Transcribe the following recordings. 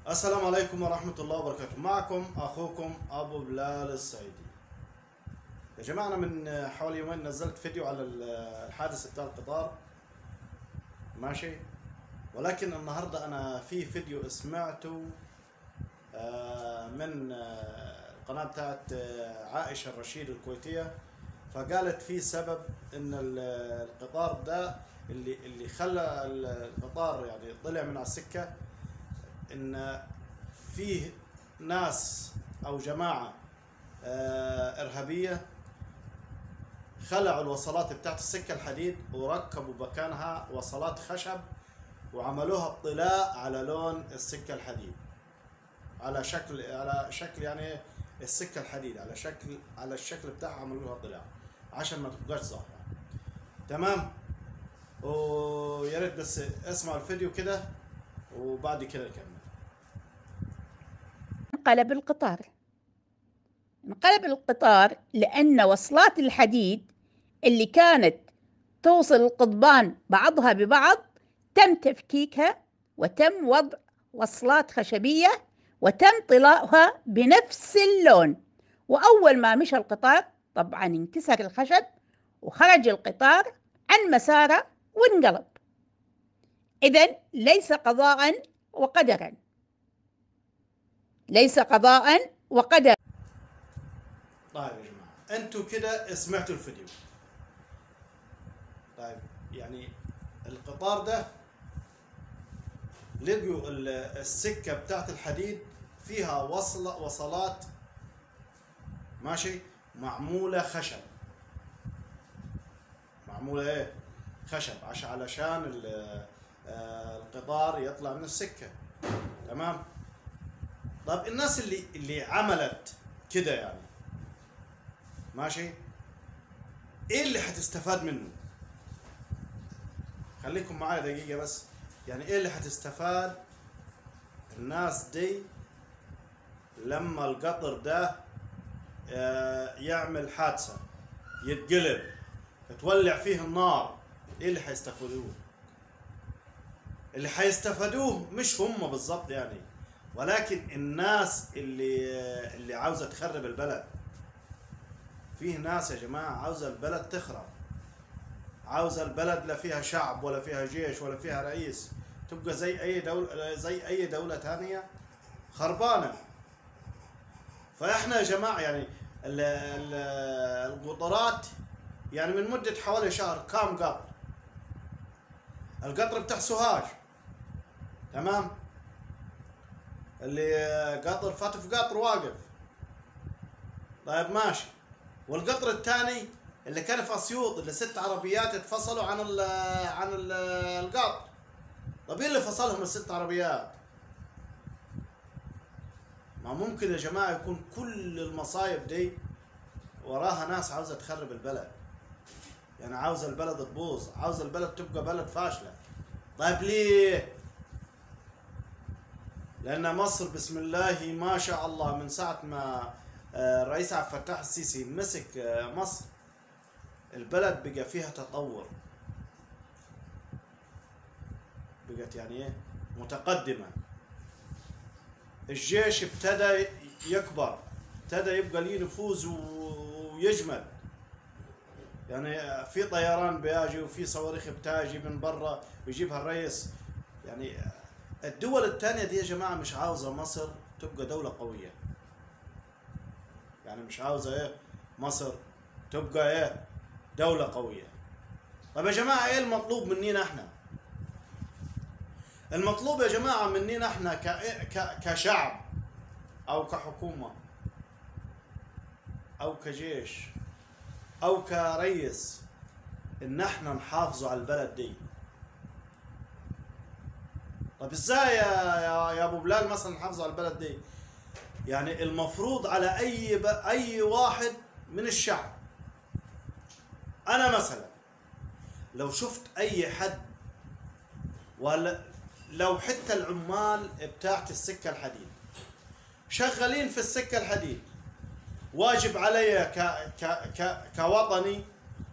السلام عليكم ورحمة الله وبركاته معكم أخوكم أبو بلال الصعيدي يا جماعة أنا من حوالي يومين نزلت فيديو على الحادث بتاع القطار ماشي ولكن النهاردة أنا في فيديو سمعته آه، من آه، القناة بتاعت آه، عائشة الرشيد الكويتية فقالت في سبب ان ال- القطار ده اللي اللي خلى القطار يعني طلع من على السكة ان فيه ناس او جماعة آه، ارهابية خلعوا الوصلات بتاعت السكة الحديد وركبوا مكانها وصلات خشب وعملوها اطلاع على لون السكة الحديد على شكل على شكل يعني السكة الحديد على شكل على الشكل بتاعها عملوا لها طلاع عشان ما تبقاش ظاهرة تمام ويا ريت بس اسمعوا الفيديو كده وبعد كده نكمل انقلب القطار انقلب القطار لأن وصلات الحديد اللي كانت توصل القضبان بعضها ببعض تم تفكيكها وتم وضع وصلات خشبية وتم طلاؤها بنفس اللون وأول ما مشى القطار طبعا انكسر الخشب وخرج القطار عن مساره وانقلب إذا ليس قضاء وقدرا ليس قضاء وقدرا طيب يا جماعة انتوا كده سمعتوا الفيديو طيب يعني القطار ده لقوا ال- السكة بتاعت الحديد فيها وصل وصلات ماشي معمولة خشب معمولة ايه خشب عشان علشان ال- آه، القطار يطلع من السكة تمام طيب الناس اللي اللي عملت كده يعني ماشي ايه اللي حتستفاد منه خليكم معايا دقيقة بس يعني ايه اللي حتستفاد الناس دي لما القطر ده آه، يعمل حادثة يتقلب تولع فيه النار ايه اللي حيستفادوه اللي حيستفادوه مش هم بالضبط يعني ولكن الناس اللي اللي عاوزة تخرب البلد فيه ناس يا جماعة عاوزة البلد تخرب عاوزة البلد لا فيها شعب ولا فيها جيش ولا فيها رئيس تبقى زي أي دولة زي أي دولة ثانية خربانة فإحنا يا جماعة يعني ال- ال- القطارات يعني من مدة حوالي شهر كام قطر القطر بتاع سوهاج تمام اللي قطر فات في قطر واقف طيب ماشي والقطر الثاني اللي كان في اسيوط اللي ست عربيات اتفصلوا عن ال عن ال القطر طيب ايه اللي فصلهم الست عربيات ما ممكن يا جماعه يكون كل المصايب دي وراها ناس عاوزه تخرب البلد يعني عاوزه البلد تبوظ عاوزه البلد تبقى بلد فاشله طيب ليه لان مصر بسم الله ما شاء الله من ساعه ما آه، الرئيس عبد الفتاح السيسي مسك آه، مصر البلد بقى فيها تطور بقت يعني ايه متقدمه الجيش ابتدى يكبر ابتدى يبقى ليه نفوذ و- ويجمد يعني في طيران بيجي وفي صواريخ بتاجي من برا بيجيبها الرئيس يعني الدول الثانية دي يا جماعة مش عاوزة مصر تبقى دولة قوية يعني مش عاوزة ايه مصر تبقى ايه دولة قوية طب يا جماعة ايه المطلوب مننا احنا المطلوب يا جماعة مننا احنا ك... ك... كشعب او كحكومة او كجيش او كرئيس ان احنا نحافظوا على البلد دي طب ازاي يا يا, يا ابو بلال مثلا نحافظوا على البلد دي يعني المفروض على اي ب... اي واحد من الشعب انا مثلا لو شفت اي حد ولا لو حتى العمال بتاعت السكه الحديد شغالين في السكه الحديد واجب علي ك ك ك كوطني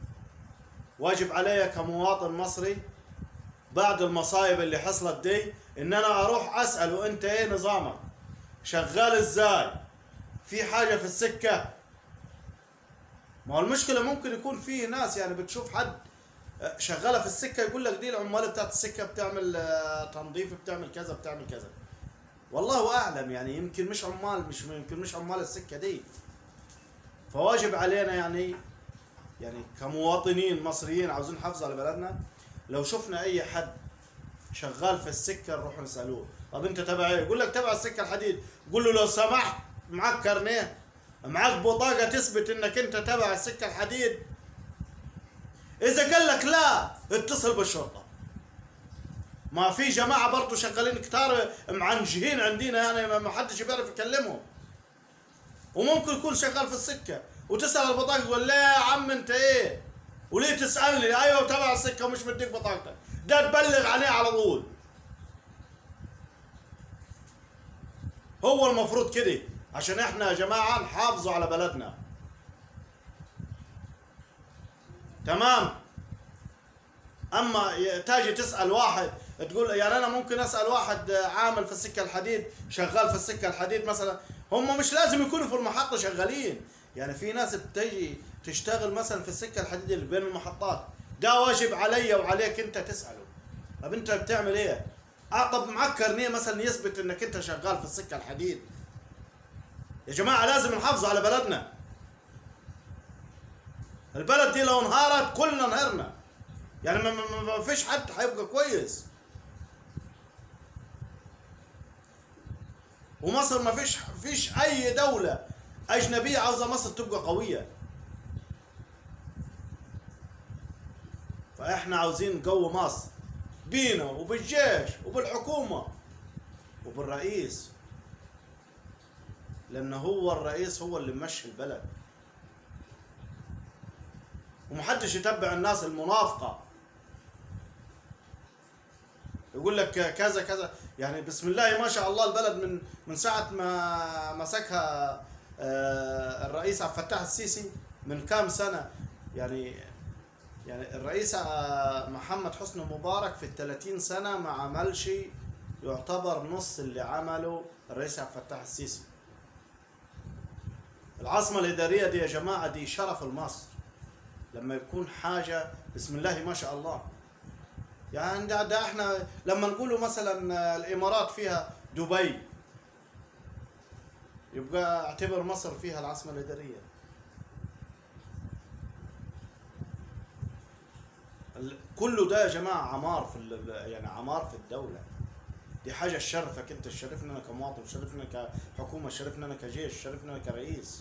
واجب علي كمواطن مصري بعد المصايب اللي حصلت دي ان انا اروح اساله انت ايه نظامك شغال ازاي في حاجه في السكه ما هو المشكله ممكن يكون في ناس يعني بتشوف حد آه، شغاله في السكه يقول لك دي العمال بتاعت السكه بتعمل آه، تنظيف بتعمل كذا بتعمل كذا والله اعلم يعني يمكن مش عمال مش يمكن مش عمال السكه دي فواجب علينا يعني يعني كمواطنين مصريين عاوزين نحافظ على بلدنا لو شفنا اي حد شغال في السكه نروح نسالوه طب انت تبع ايه يقول لك تبع السكه الحديد قول له لو سمحت معك كارنيه معك بطاقه تثبت انك انت تبع السكه الحديد اذا قال لك لا اتصل بالشرطه ما في جماعه برضه شغالين كتار معنجهين عندنا يعني ما- ما حدش بيعرف يكلمهم وممكن يكون شغال في السكه وتسال البطاقه يقول لا يا عم انت ايه وليه تسالني ايوه تبع السكه ومش مديك بطاقتك ده تبلغ عليه على طول هو المفروض كده عشان احنا يا جماعه نحافظوا على بلدنا تمام اما ي- تاجي تسال واحد تقول يعني انا ممكن اسال واحد عامل في السكه الحديد شغال في السكه الحديد مثلا هم مش لازم يكونوا في المحطه شغالين يعني في ناس بتجي تشتغل مثلا في السكه الحديد اللي بين المحطات ده واجب علي وعليك انت تساله طب انت بتعمل ايه اه طب معك كارنيه مثلا يثبت انك انت شغال في السكه الحديد يا جماعه لازم نحافظ على بلدنا البلد دي لو انهارت كلنا انهرنا يعني ما, ما, ما فيش حد هيبقى كويس ومصر ما فيش فيش اي دولة اجنبية عاوزة مصر تبقى قوية فاحنا عاوزين نقوي مصر بينا وبالجيش وبالحكومة وبالرئيس لان هو الرئيس هو اللي ممشي البلد ومحدش يتبع الناس المنافقة يقول لك كذا كذا يعني بسم الله ما شاء الله البلد من من ساعة ما مسكها آه، الرئيس عبد الفتاح السيسي من كام سنة يعني يعني الرئيس آه، محمد حسني مبارك في ال 30 سنة ما عملش يعتبر نص اللي عمله الرئيس عبد الفتاح السيسي العاصمة الإدارية دي يا جماعة دي شرف لمصر لما يكون حاجة بسم الله ما شاء الله يعني ده, ده احنا لما نقولوا مثلا الامارات فيها دبي يبقى اعتبر مصر فيها العاصمة الإدارية ال- كله ده يا جماعة عمار في ال- يعني عمار في الدولة دي حاجة تشرفك انت تشرفني انا كمواطن تشرفني انا كحكومة تشرفني انا كجيش تشرفني انا كرئيس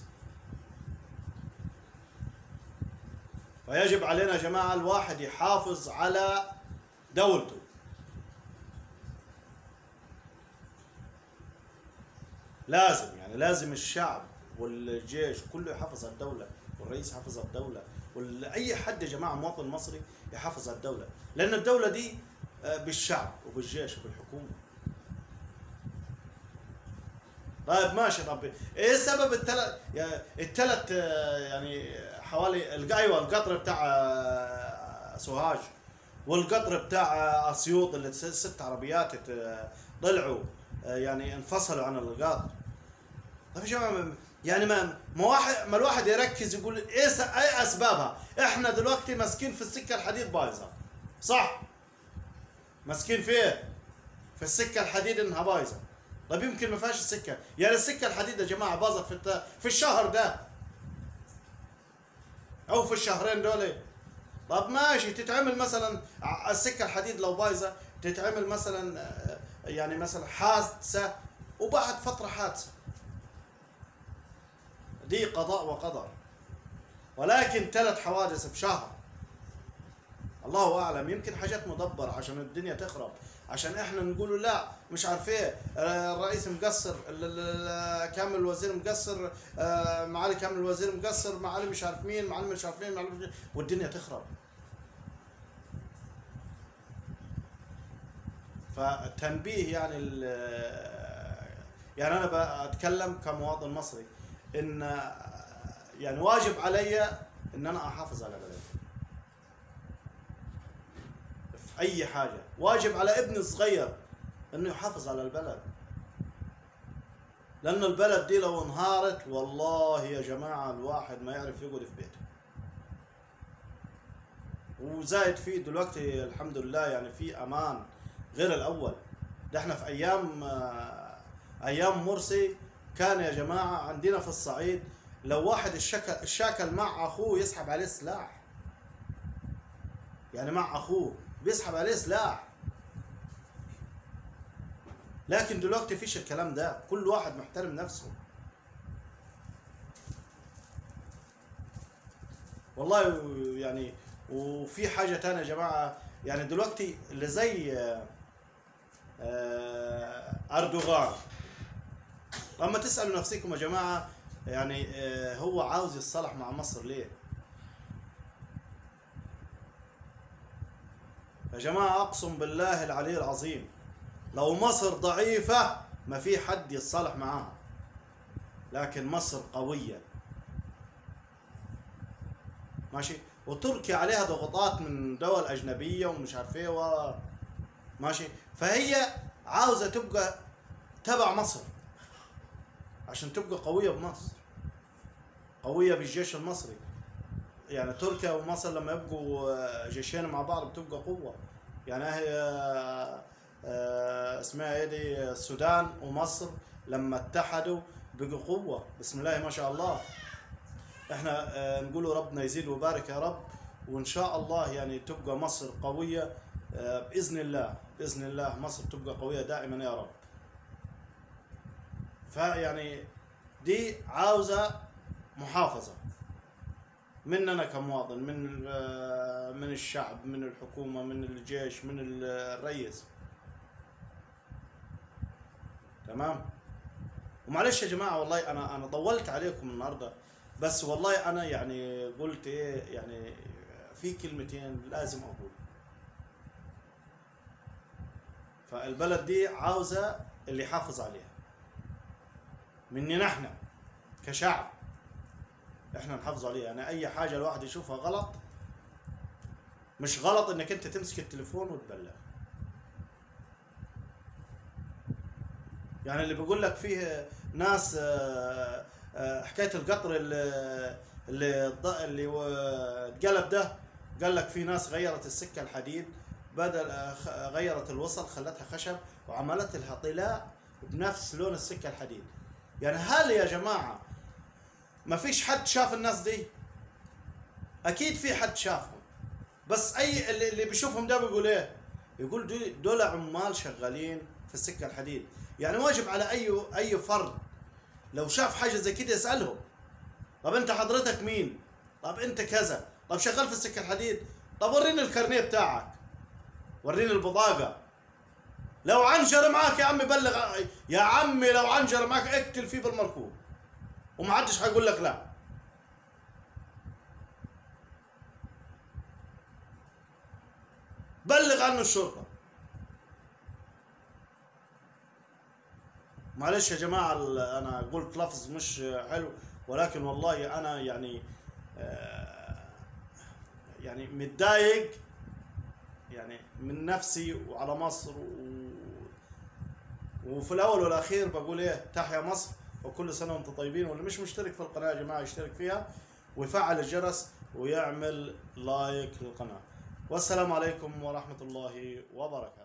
فيجب علينا يا جماعة الواحد يحافظ على دولته لازم يعني لازم الشعب والجيش كله يحافظ على الدولة والرئيس يحافظ على الدولة وأي حد يا جماعة مواطن مصري يحافظ على الدولة لأن الدولة دي آه، بالشعب وبالجيش وبالحكومة طيب ماشي طب ايه سبب الثلاث الثلاث يعني حوالي الق- ايوه القطر بتاع آه، سوهاج والقطر بتاع آه، اسيوط اللي س- ست عربيات ات- طلعوا آه، يعني انفصلوا عن القطر طيب يا جماعه ما- يعني ما ما واحد ما الواحد يركز يقول ايه س- ايه اسبابها؟ احنا دلوقتي ماسكين في السكه الحديد بايظه صح؟ ماسكين في ايه؟ في السكه الحديد انها بايظه طيب يمكن ما فيهاش السكه يعني السكه الحديد يا جماعه باظت في الت... في الشهر ده او في الشهرين دول طب ماشي تتعمل مثلا ع- السكه الحديد لو بايظه تتعمل مثلا آه، يعني مثلا حادثه وبعد فتره حادثه دي قضاء وقدر ولكن ثلاث حوادث بشهر الله اعلم يمكن حاجات مدبره عشان الدنيا تخرب عشان احنا نقولوا لا مش عارف ايه آه، الرئيس مقصر ال- ال- ال- كامل الوزير مقصر آه، معالي كامل الوزير مقصر معالي مش عارف مين معالي مش عارف مين معالي مش والدنيا تخرب فتنبيه يعني ال- يعني انا بتكلم كمواطن مصري ان يعني واجب علي ان انا احافظ على بلدي في اي حاجه واجب على ابني الصغير انه يحافظ على البلد لانه البلد دي لو انهارت والله يا جماعه الواحد ما يعرف يقعد في بيته وزايد فيه دلوقتي الحمد لله يعني في امان غير الاول ده احنا في ايام آه، ايام مرسي كان يا جماعه عندنا في الصعيد لو واحد الشكل الشاكل مع اخوه يسحب عليه سلاح يعني مع اخوه بيسحب عليه سلاح لكن دلوقتي فيش الكلام ده كل واحد محترم نفسه والله يعني وفي حاجة تانية يا جماعة يعني دلوقتي اللي زي آه، آه، أردوغان لما تسألوا نفسكم يا جماعة يعني آه، هو عاوز يتصالح مع مصر ليه؟ يا جماعة أقسم بالله العلي العظيم لو مصر ضعيفة ما في حد يتصالح معاها لكن مصر قوية ماشي وتركيا عليها ضغوطات من دول أجنبية ومش عارف ايه و ماشي فهي عاوزة تبقى تبع مصر عشان تبقى قوية بمصر قوية بالجيش المصري يعني تركيا ومصر لما يبقوا آه، جيشين مع بعض بتبقى قوة يعني هي آه، آه، اسمها ايه دي السودان ومصر لما اتحدوا بقوا قوة بسم الله ما شاء الله احنا آه، نقولوا ربنا يزيد ويبارك يا رب وان شاء الله يعني تبقى مصر قوية آه، باذن الله باذن الله مصر تبقى قوية دائما يا رب فيعني دي عاوزة محافظة مننا كمواطن من آه، من الشعب من الحكومة من الجيش من الرئيس تمام ومعلش يا جماعة والله أنا أنا طولت عليكم النهاردة بس والله أنا يعني قلت إيه يعني في كلمتين لازم أقول فالبلد دي عاوزة اللي يحافظ عليها مننا احنا كشعب احنا نحافظ عليها يعني اي حاجه الواحد يشوفها غلط مش غلط انك انت تمسك التليفون وتبلغ يعني اللي بيقول لك فيه ناس آه، آه، حكايه القطر اللي اللي ض- اللي و- اتقلب ده قال لك في ناس غيرت السكه الحديد بدل آه، خ- غيرت الوصل خلتها خشب وعملت لها طلاء بنفس لون السكه الحديد يعني هل يا جماعه ما فيش حد شاف الناس دي اكيد في حد شافهم بس اي اللي, اللي بيشوفهم ده بيقول ايه يقول دول, دول عمال شغالين في السكه الحديد يعني واجب على اي اي فرد لو شاف حاجه زي كده يسالهم طب انت حضرتك مين طب انت كذا طب شغال في السكه الحديد طب وريني الكارنيه بتاعك وريني البطاقه لو عنجر معاك يا عمي بلغ يا عمي لو عنجر معاك اقتل فيه بالمركوب ومحدش حيقول لك لا بلغ عنه الشرطه معلش يا جماعه ال- انا قلت لفظ مش حلو ولكن والله انا يعني آه، يعني متضايق يعني من نفسي وعلى مصر و... وفي الاول والاخير بقول ايه تحيا مصر وكل سنه وانتم طيبين واللي مش مشترك في القناه يا جماعه يشترك فيها ويفعل الجرس ويعمل لايك للقناه والسلام عليكم ورحمه الله وبركاته